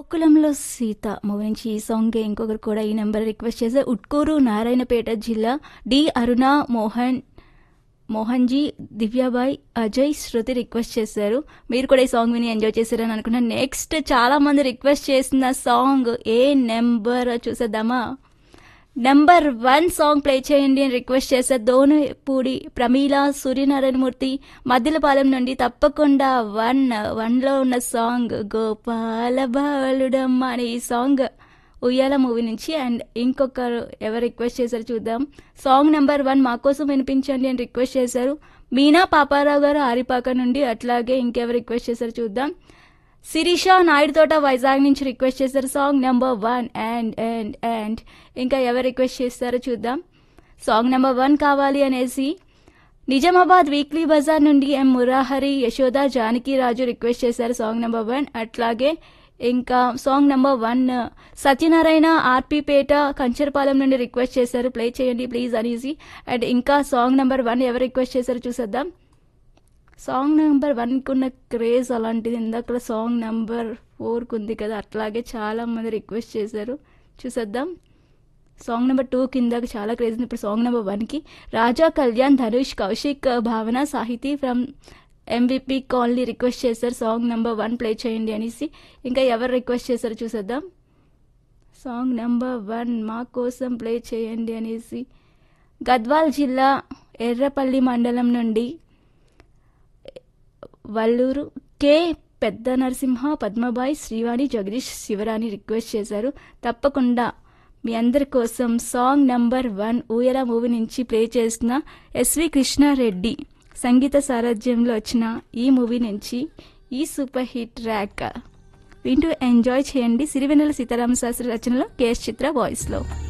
గోకులంలో సీత మూవీ నుంచి ఈ సాంగ్ ఇంకొకరు కూడా ఈ నెంబర్ రిక్వెస్ట్ చేశారు ఉట్కూరు నారాయణపేట జిల్లా డి అరుణ మోహన్ మోహన్జీ దివ్యాబాయ్ అజయ్ శృతి రిక్వెస్ట్ చేశారు మీరు కూడా ఈ సాంగ్ విని ఎంజాయ్ చేశారని అనుకున్నాను నెక్స్ట్ చాలా మంది రిక్వెస్ట్ చేసిన సాంగ్ ఏ నెంబర్ చూసేద్దామా నెంబర్ వన్ సాంగ్ ప్లే చేయండి అని రిక్వెస్ట్ చేశారు దోనుపూడి ప్రమీల సూర్యనారాయణమూర్తి మద్దిలపాలెం నుండి తప్పకుండా వన్ వన్లో ఉన్న సాంగ్ గోపాల బాలుడమ్మ అనే ఈ సాంగ్ ఉయ్యాల మూవీ నుంచి అండ్ ఇంకొకరు ఎవరు రిక్వెస్ట్ చేశారు చూద్దాం సాంగ్ నెంబర్ వన్ మా కోసం వినిపించండి అని రిక్వెస్ట్ చేశారు మీనా పాపారావు గారు ఆరిపాక నుండి అట్లాగే ఇంకెవరు రిక్వెస్ట్ చేశారు చూద్దాం శిరీష నాయుడు తోట వైజాగ్ నుంచి రిక్వెస్ట్ చేశారు song number one and and and ఇంకా ఎవరు రిక్వెస్ట్ చేస్తారో చూద్దాం సాంగ్ నెంబర్ వన్ కావాలి అనేసి నిజామాబాద్ వీక్లీ బజార్ నుండి ఎం మురాహరి యశోద జానకి రాజు రిక్వెస్ట్ చేశారు సాంగ్ నెంబర్ వన్ అట్లాగే ఇంకా song number one Satyanarayana R P Peta Kancharapalem నుండి రిక్వెస్ట్ చేశారు ప్లే చేయండి ప్లీజ్ అనేసి అండ్ ఇంకా సాంగ్ నెంబర్ వన్ ఎవరు రిక్వెస్ట్ చేశారో చూసేద్దాం సాంగ్ నెంబర్ వన్కి ఉన్న క్రేజ్ అలాంటిది ఇందాక సాంగ్ నెంబర్ ఫోర్కి ఉంది కదా అట్లాగే చాలా మంది రిక్వెస్ట్ చేశారు చూసేద్దాం సాంగ్ నెంబర్ టూ కిందకి చాలా క్రేజ్ ఉంది ఇప్పుడు సాంగ్ నెంబర్ వన్కి రాజా Kalyan Dhanush Kaushik Bhavana Sahithi from MVP colony request చేశారు సాంగ్ నెంబర్ వన్ ప్లే చేయండి అనేసి ఇంకా ఎవరు రిక్వెస్ట్ చేశారో చూసేద్దాం సాంగ్ నెంబర్ వన్ మా కోసం ప్లే చేయండి అనేసి గద్వాల్ జిల్లా ఎర్రపల్లి మండలం నుండి వల్లూరు కే పెద్ద నరసింహ పద్మబాయి శ్రీవాణి జగదీష్ శివరాణి రిక్వెస్ట్ చేశారు తప్పకుండా మీ అందరి కోసం song number one Ooyala movie నుంచి ప్లే చేసిన ఎస్వి కృష్ణారెడ్డి సంగీత సారథ్యంలో వచ్చిన ఈ మూవీ నుంచి ఈ సూపర్ హిట్ ట్రాక్ వింటూ ఎంజాయ్ చేయండి సిరివెన్నెల సీతారామ శాస్త్రి రచనలో కేఎస్ చిత్ర వాయిస్లో